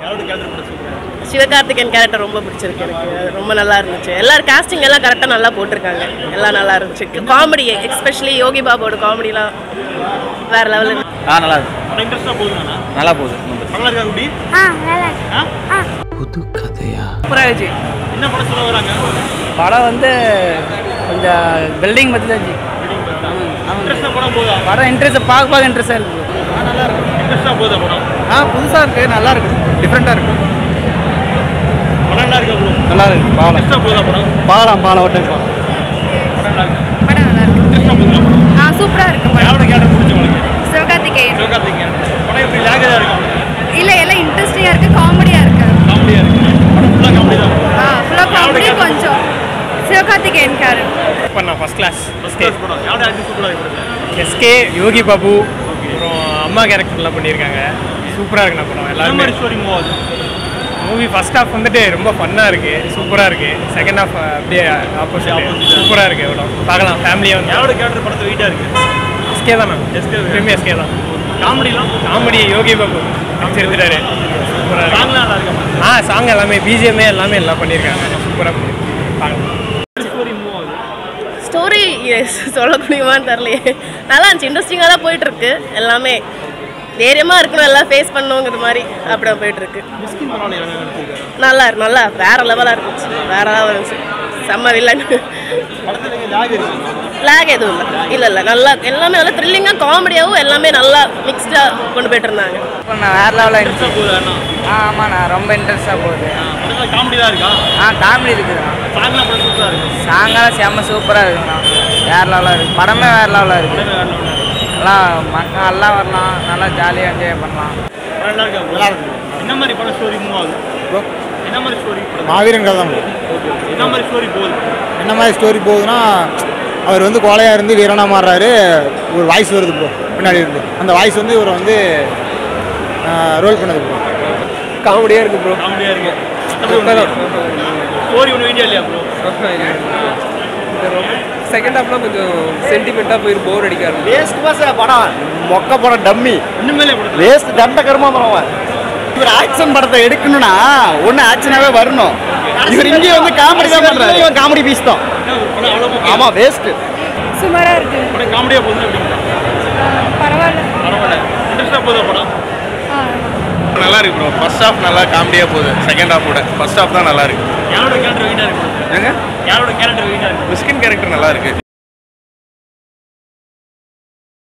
யாரோட கேரக்டர் பிடிச்சிருக்கு சிவகார்த்திகேயன் கேரக்டர் ரொம்ப பிடிச்சிருக்கு எனக்கு அது ரொம்ப நல்லா இருந்துச்சு எல்லாரும் காஸ்டிங் எல்லாம் கரெக்டாக நல்லா போட்டிருக்காங்க எல்லாம் நல்லா இருந்துச்சு காமெடி எஸ்பெஷலி யோகி பாபோட காமெடிலாம் வேற லெவலில் ஆ நல்லா இருக்கு படம் இன்ட்ரெஸ்ட்டாக போகுதுண்ணா நல்லா போகுது நல்லா இருக்கா குட்டி ஆ நல்லா ஆ சூப்பராக இருந்துச்சு என்ன படம் சொல்ல வராங்க படம் வந்து கொஞ்சம் பில்டிங் பற்றி தான் இன்ட்ரெஸ்ட்டாக படம் போகுதா படம் இன்ட்ரெஸ்ட் பார்க்க பார்க்க இன்ட்ரெஸ்டாக இருக்குது இன்ட்ரெஸ்ட்டாக போகுதா படம் ஆ புதுசாக இருக்குது நல்லா இருக்கு டிஃப்ரெண்ட்டாக இருக்கு படம் நல்லா இருக்கா ப்ரோ நல்லா இருக்கு பாவலாம் இன்ட்ரெஸ்ட்டாக போகுதா படம் பாவலாம் பாவலாம் ஒரு டைம் படம் நல்லா இருக்கு படம் நல்லா இருக்கு இன்ட்ரெஸ்ட்டாக போகுதா படம் ஆ சூப்பராக இருக்கு படம் யாரோட கேரக்டர் பிடிச்சி உங்களுக்கு சிவகார்த்திகேயன் சிவகார்த்திகேயன் படம் எப்படி லேகதாக இருக்கும் இல்லை எல்லாம் இன்ட்ரெஸ்டிங்காக இருக்கு காமெடியாக இருக்கு காமெடியாக இருக்கு படம் ஃபுல்லாக காமெடி தான் ஆ ஃபுல்லாக காமெடி கொஞ்சம் சிவகார்த்திகேயன் கேரக்டர் இப்போ நான் ஃபஸ்ட் கிளாஸ் ஃபஸ்ட் கிளாஸ் படம் யாரோட ஆக்டிங் சூப்பராக இருக்கு எஸ்கே யோகி பாபு அப்புறம் அம்மா கேரக்டர்லாம் பண்ணியிருக்காங்க சூப்பராக இருக்கு நான் படம் என்ன எல்லாருமே மாதிரி ஸ்டோரி மூவ் ஆகுது மூவி ஃபர்ஸ்ட் ஹாஃப் வந்துட்டு ரொம்ப ஃபன்னாக இருக்குது சூப்பராக இருக்குது செகண்ட் ஹாஃப் அப்படியே ஆப்போசிட் Opposite. சூப்பராக இருக்குது எவ்வளோ பார்க்கலாம் ஃபேமிலியாக வந்து யாரோட கேரக்டர் படத்தை வெயிட்டாக இருக்கு எஸ்கே தான் SK. எப்பயுமே எஸ்கே தான் காமெடிலாம் காமெடி யோகி பாபு எடுத்துட்டாரு சூப்பராக இருக்கு சாங்லாம் நல்லா இருக்கா ஆ சாங் எல்லாமே பிஜிஎம்ஏ எல்லாமே எல்லாம் பண்ணியிருக்காங்க சூப்பராக பார்க்கலாம் ஸ்டோரி மூவ் ஆகுது ஸ்டோரி சொல்ல முடியுமான்னு தெரியலையே நல்லா இருந்துச்சு இன்ட்ரெஸ்டிங்காக தான் போயிட்டு இருக்கு எல்லாமே தைரியமாக இருக்கணும் எல்லாம் ஃபேஸ் பண்ணணுங்கிற மாதிரி அப்படி போயிட்டு இருக்கு மிஸ்கின் பரவாயில்ல என்ன நினைச்சிருக்காரு நல்லா இருக்கு நல்லா வேற லெவலாக இருந்துச்சு வேற லெவல் இருந்துச்சு செம்ம வில்லன் படத்தில் நீங்கள் லாக் இருக்கு லேக் எதுவும் இல்லை இல்லை இல்லை நல்லா எல்லாமே நல்லா த்ரில்லிங்காக காமெடியாகவும் எல்லாமே நல்லா மிக்ஸ்டாக கொண்டு போயிட்டு இருந்தாங்க இப்போ நான் வேறு லெவலில் இன்ட்ரெஸ்ட்டாக போகுது அண்ணா ஆமாண்ணா ரொம்ப இன்ட்ரெஸ்டாக போகுது படத்தில் காமெடி தான் இருக்கா ஆ காமெடி இருக்குதுண்ணா சாங்லாம் படம் சூப்பராக இருக்கு சாங்கெல்லாம் செம்ம சூப்பராக இருக்குண்ணா வேறு லெவலாக இருக்குது படமே வேறு லெவலாக இருக்குது படமே வேற level ஆ இருக்கு. நல்லா மக்கள் எல்லாம் வரலாம் நல்லா ஜாலியாக என்ஜாய் பண்ணலாம் படம் நல்லா இருக்கா நல்லா இருக்கு என்ன மாதிரி படம் ஸ்டோரி மூவ் ஆகுது என்ன மாதிரி ஸ்டோரி மாவீரன் கதை தான் bro. என்ன மாதிரி ஸ்டோரி போகுது என்ன மாதிரி ஸ்டோரி போகுதுன்னா அவர் வந்து கோழையாக இருந்து வீரனா மாறுறாரு ஒரு வாய்ஸ் வருது ப்ரோ பின்னாடி இருந்து அந்த வாய்ஸ் வந்து இவர் வந்து ரோல் பண்ணது ப்ரோ காமெடியாக இருக்குது ப்ரோ காமெடியாக இருக்கு ஸ்டோரி ஒன்று வீடியோ இல்லையா ப்ரோ செகண்ட் ஹாஃப்லாம் கொஞ்சம் சென்டிமெண்ட்டாக போய் போர் அடிக்காரு வேஸ்ட் பஸ் படம் மொக்க படம் டம்மி இன்னுமேலே படத்தில் வேஸ்ட் தண்ட கருமா படம் இவர் ஆக்ஷன் படத்தை எடுக்கணும்னா ஒன்று ஆக்ஷனாகவே வரணும் இவர் இங்கே வந்து காமெடி தான் பண்ணுறாரு இவன் காமெடி பீஸ் தான் படம் அவ்வளோ ஆமாம் வேஸ்ட்டு சுமாராக இருக்கு படம் காமெடியாக போகுதுன்னு எப்படி பரவாயில்ல பரவாயில்ல இன்ட்ரெஸ்ட்டாக போகுதா படம் நல்லா இருக்கு ப்ரோ ஃபர்ஸ்ட் ஹாஃப் நல்லா காமெடியாக போகுது செகண்ட் ஹாஃப் கூட ஃபர்ஸ்ட் ஹாஃப் தான் நல்லா இருக்கு யாரோட கேரக்டர் வெயிட்டாக இருக்கு ஏங்க யாரோட கேரக்டர் வெயிட்டாக இருக்கு மிஸ்கின் கேரக்டர் நல்லா இருக்கு